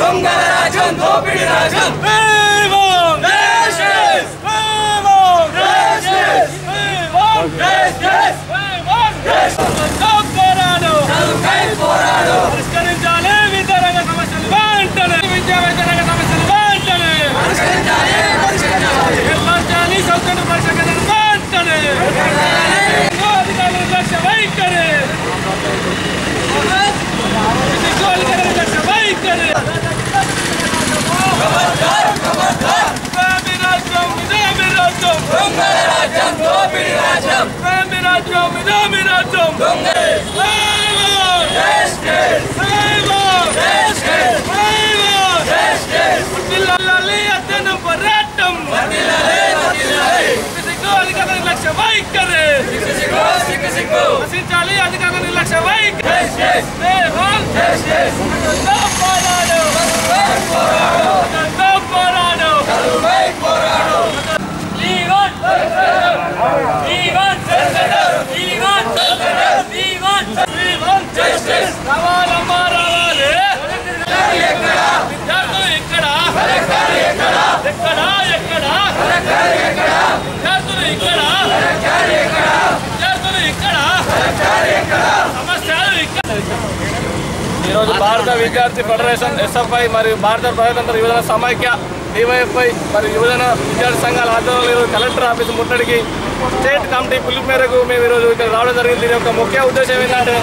దొంగల రాజ్యం దోపిడి రాజ్యం చదువుకై పోరాడు పరిష్కరించాలి విద్యారంగ సమస్యలు వెంటనే విద్యా వైద్యరంగ సమస్యలు వెంటనే పరిష్కరించాలి పరిష్కరించాలి ఏర్పరచాలి సౌకర్య పరిష్కరణ వెంటనే అధికారుల లక్ష్య వైఖరి అధికారుల లక్ష్య వైఖరి ఇదేమి రాజ్యం ఇదేమి రాజ్యం దొంగల రాజ్యం దోపిడి రాజ్యం ఇదేమి రాజ్యం ఇదేమి రాజ్యం దొంగ జస్టిస్ జస్టిస్ జస్టిస్ పిల్లల్ని అధ్యయనం పోరాటం వర్ధిల్లాలి వర్ధిల్లాలి అధికారుల లక్ష్య వైఖరి సిగ్గు సిగ్గు సిగ్గు సిగ్గు నశించాలి అధికారుల నిర్లక్ష్య వైఖరి జస్టిస్ దేవం జస్టిస్ పోరాడు పోరాడు చదువుకై పోరాడు even even even even even justice రావాలమ్మా రావాలి ఎక్కడ విద్యార్థులు ఎక్కడ కలెక్టర్ ఎక్కడ ఎక్కడ ఎక్కడ కలెక్టర్ ఎక్కడ విద్యార్థులు ఇక్కడ కలెక్టర్ ఎక్కడ విద్యార్థులు ఇక్కడ కలెక్టర్ ఎక్కడ సమస్యలు ఇక్కడ ఈరోజు భారత విద్యార్థి ఫెడరేషన్ ఎస్ఎఫ్ఐ మరియు భారత ప్రజాతంత్ర యువజన సమైక్య డివైఎఫ్ఐ మరియు యువజన విద్యార్థి సంఘాల ఆధ్వర్యంలో ఈరోజు కలెక్టర్ ఆఫీస్ ముట్టడికి స్టేట్ కమిటీ పిలుపు మేరకు మేము ఈరోజు ఇక్కడ రావడం జరిగింది దీని యొక్క ముఖ్య ఉద్దేశం ఏంటంటే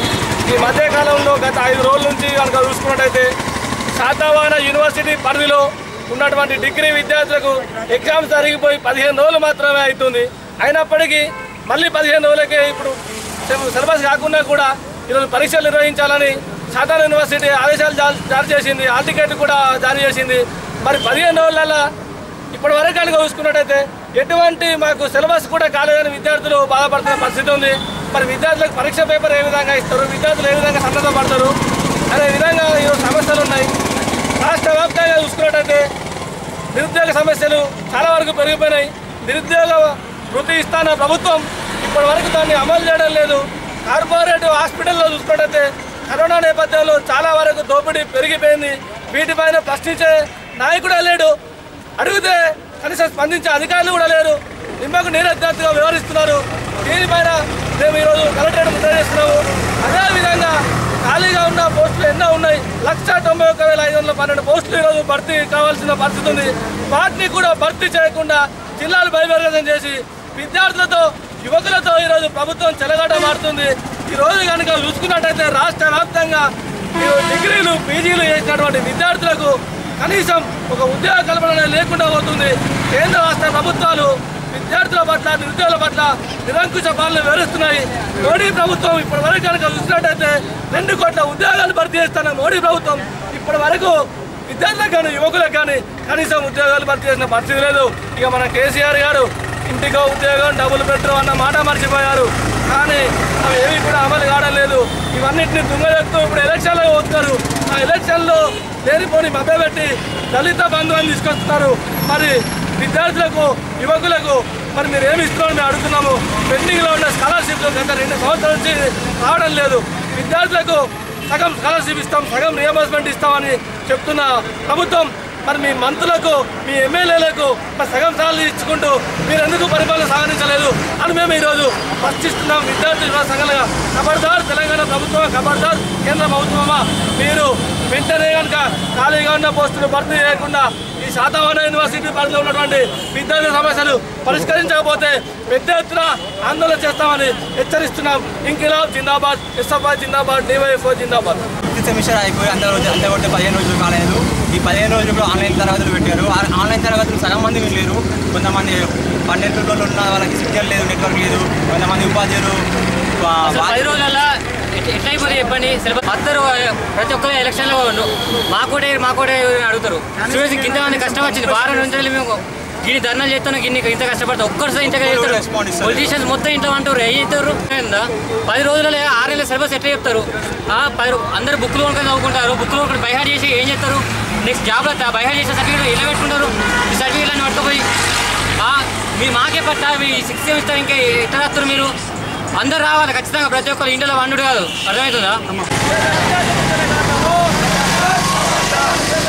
ఈ మధ్య కాలంలో గత ఐదు రోజుల నుంచి కనుక చూసుకున్నట్టయితే శాతవాహన యూనివర్సిటీ పరిధిలో ఉన్నటువంటి డిగ్రీ విద్యార్థులకు ఎగ్జామ్స్ జరిగిపోయి పదిహేను రోజులు మాత్రమే అవుతుంది అయినప్పటికీ మళ్ళీ పదిహేను రోజులకే ఇప్పుడు సిలబ- సిలబస్ కాకుండా కూడా ఈరోజు పరీక్షలు నిర్వహించాలని సాధారణ యూనివర్సిటీ ఆదేశాలు జా- జారీ చేసింది హాల్ టికెట్ కూడా జారీ చేసింది మరి పదిహేను రోజులలో ఇప్పటి వరకు కనుక చూసుకున్నట్టయితే ఎటువంటి మాకు సిలబస్ కూడా కాలేదని విద్యార్థులు బాధపడుతున్న పరిస్థితి ఉంది మరి విద్యార్థులకు పరీక్ష పేపర్ ఏ విధంగా ఇస్తారు విద్యార్థులు ఏ విధంగా సన్నద్ధపడతారు అనే విధంగా ఈరోజు సమస్యలు ఉన్నాయి రాష్ట్ర వ్యాప్తంగా చూసుకున్నట్టయితే నిరుద్యోగ సమస్యలు చాలా వరకు పెరిగిపోయినాయి నిరుద్యోగ వృత్తి ఇస్తాన ప్రభుత్వం ఇప్పటి వరకు దాన్ని అమలు చేయడం లేదు కార్పొరేట్ హాస్పిటల్లో చూసుకున్నట్టయితే కరోనా నేపథ్యంలో చాలా వరకు దోపిడీ పెరిగిపోయింది వీటిపైన ప్రశ్నించే నాయకుడే లేడు అడిగితే కనీసం స్పందించే అధికారులు కూడా లేరు నిమ్మకు నీరధ్యార్థిగా వ్యవహరిస్తున్నారు దీనిపైన మేము ఈరోజు కలెక్టరేట్ ముద్ర చేస్తున్నాము అదేవిధంగా ఖాళీగా ఉన్న పోస్టులు ఎన్నో ఉన్నాయి లక్ష తొంభై ఒక్క వేల ఐదు వందల పన్నెండు పోస్టులు ఈరోజు భర్తీ కావాల్సిన పరిస్థితి ఉంది వాటిని కూడా భర్తీ చేయకుండా జిల్లాలు బహిర్గతం చేసి విద్యార్థులతో యువకులతో ఈరోజు ప్రభుత్వం చెలగాట మారుతుంది ఈ రోజు కనుక చూసుకున్నట్టయితే రాష్ట్ర వ్యాప్తంగా ఈ డిగ్రీలు పీజీలు చేసినటువంటి విద్యార్థులకు కనీసం ఒక ఉద్యోగ కల్పన అనేది లేకుండా పోతుంది కేంద్ర రాష్ట్ర ప్రభుత్వాలు విద్యార్థుల పట్ల నిరుద్యోగుల పట్ల నిరంకుశ పాలన వివరిస్తున్నాయి మోడీ ప్రభుత్వం ఇప్పటి వరకు కనుక చూసినట్టయితే రెండు కోట్ల ఉద్యోగాలు భర్తీ చేస్తున్న మోడీ ప్రభుత్వం ఇప్పటి వరకు విద్యార్థులకు కానీ యువకులకు కానీ కనీసం ఉద్యోగాలు భర్తీ చేసిన పరిస్థితి లేదు ఇక మన కేసీఆర్ గారు ఇంటికో ఉద్యోగం డబుల్ బెడ్రూమ్ అన్న మాట మర్చిపోయారు కానీ అవి ఏవి కూడా అమలు కావడం లేదు ఇవన్నింటిని తుంగజెత్తూ ఇప్పుడు ఎలక్షన్లో పోతున్నారు ఆ ఎలక్షన్లో లేనిపోని మభ్యపెట్టి దళిత బంధు అని తీసుకొస్తున్నారు మరి విద్యార్థులకు యువకులకు మరి మీరు ఏమి ఇస్తున్నారని మేము అడుగుతున్నాము పెండింగ్లో ఉన్న స్కాలర్షిప్లు గత రెండు సంవత్సరాల నుంచి రావడం లేదు విద్యార్థులకు సగం స్కాలర్షిప్ ఇస్తాం సగం రియంబర్స్మెంట్ ఇస్తామని చెప్తున్న ప్రభుత్వం మరి మీ మంత్రులకు మీ ఎమ్మెల్యేలకు మరి సగం సార్లు ఇచ్చుకుంటూ మీరు ఎందుకు పరిపాలన సాగించలేదు అని మేము ఈరోజు ప్రశ్నిస్తున్నాం విద్యార్థి యువ సంఘాలుగా ఖబర్దార్ తెలంగాణ ప్రభుత్వం ఖబర్దార్ కేంద్ర ప్రభుత్వమా మీరు వెంటనే కనుక ఖాళీగా ఉన్న పోస్టులు భర్తీ చేయకుండా ఈ శాతవాహన యూనివర్సిటీ పరిధిలో ఉన్నటువంటి విద్యార్థి సమస్యలు పరిష్కరించకపోతే పెద్ద ఎత్తున ఆందోళన చేస్తామని హెచ్చరిస్తున్నాం ఇంకిలాబ్ జిందాబాద్ ఎస్ఎఫ్ఐ జిందాబాద్ డివైఎఫ్ఓ జిందాబాద్ ఫిఫ్త్ సెమిస్టర్ అయిపోయి అందరూ రోజు అందరూ కొట్టే పదిహేను రోజులు కాలేదు ఈ పదిహేను రోజులు కూడా ఆన్లైన్ తరగతులు పెట్టారు ఆ ఆన్లైన్ తరగతులు సగం మంది వినలేరు కొంతమంది పన్నెండు ఉన్న వాళ్ళకి సిగ్నల్ లేదు నెట్వర్క్ లేదు కొంతమంది ఉపాధ్యాయులు వా- వా- పది రోజులలో ఎట్- ఎట్లా అయిపోతుంది చెప్పండి సిలబస్ అందరూ ప్రతి ఒక్కరు ఎలక్షన్లో మాకోటే మాకోటే అడుగుతారు స్టూడెంట్స్ ఇంత మంది కష్టం వచ్చింది వారం నుంచి వెళ్ళి మేము గిన్ని ధర్నాలు చేస్తాను గిన్ని ఇంత కష్టపడతాం ఒక్కరిసారి ఇంత ఒక్కరు రెస్పాండ్ ఇస్తారు. పొలిటీషియన్స్ మొత్తం ఇంట్లో అంటారు ఏం చేస్తారు ఏందా? పది రోజులలో ఆరు నెలల సిలబస్ ఎట్లా చెప్తారు ఆ, పది రో- అందరు బుక్లు కొనుక్కొని చదువుకుంటారు బుక్లు కొనుక్కొని బైహార్ చేసి ఏం చేస్తారు నెక్స్ట్ జాబ్లో బైహార్ చేసే సర్టిఫికేట్ ఎలా పెట్టుకుంటారు ఈ సర్టిఫికేట్ అని పట్టుకుపోయి ఆ, మీ మాకే పట్ట మీ సిక్స్ సెమిస్టర్ ఇంకా ఎట్లా రాస్తారు మీరు అందరు రావాలి ఖచ్చితంగా ప్రతి ఒక్కరు ఇంట్లో వండుడు కాదు అర్థమవుతుందా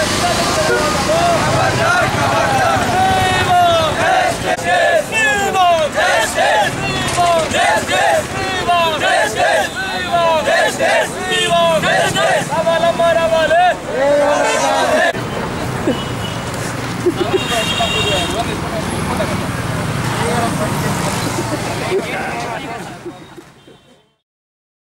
ఉపాధ్యాయులకు